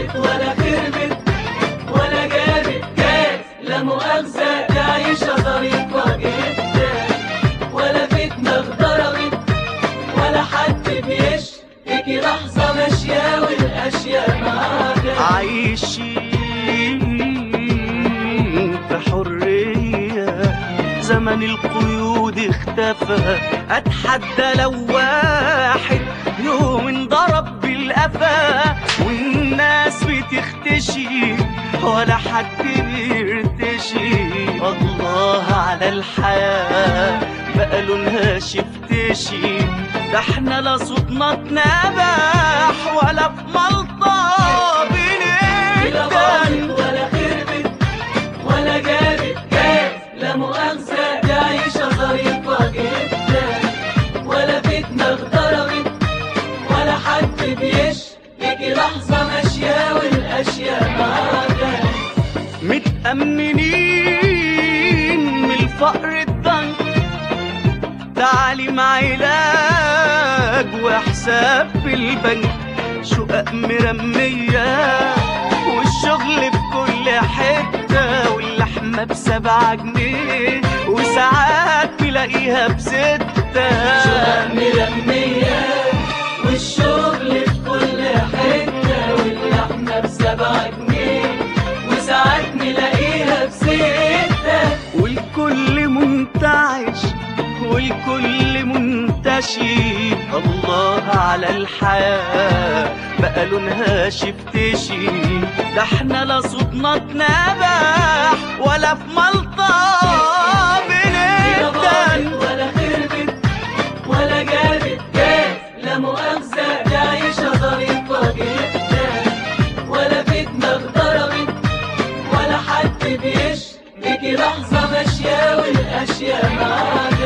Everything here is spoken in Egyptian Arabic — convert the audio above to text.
باظت ولا خربت ولا جابت جاز لا مؤاخذة دي عيشة ظريفة جدا ولا فتنة اتضربت ولا حد بيشتكي لحظة ماشية والأشياء معاها عايشين في حرية زمن القيود اختفى اتحدى لو واحد يوم انضرب بالقفا والناس بتختشي ولا حد بيرتشي الله على الحياة بقى لونها شفتشي ده احنا لا صوتنا اتنبح ولا في ملطة لا باظت بنهدى ولا خربت ولا جابت جاز لا مؤاخذة دي عيشة ظريفة جدا ولا فتنة اتضربت ولا حد بيشتكي لحظة ماشية والأشياء معاها متأمنين من الفقر الضنك تعليم علاج وحساب في البنك شقق مرمية والشغل في كل حتة واللحمة بسبعة جنيه وساعات تلاقيها بستة شقق مرمية والشغل في كل حتة واللحمة بسبعة جنيه وساعات نلاقيها بستة والكل منتعش والكل منتشي الله على الحياة بقى لونها شفتشي ده احنا لا صوتنا اتنبح ولا في ملطة لا باظت بنهدى ولا خربت ولا جابت جاز لا مؤاخذة دي عيشة ظريفة جدا ولا فتنة اتضربت ولا حد بيشتكي لحظة ماشية والأشياء معاها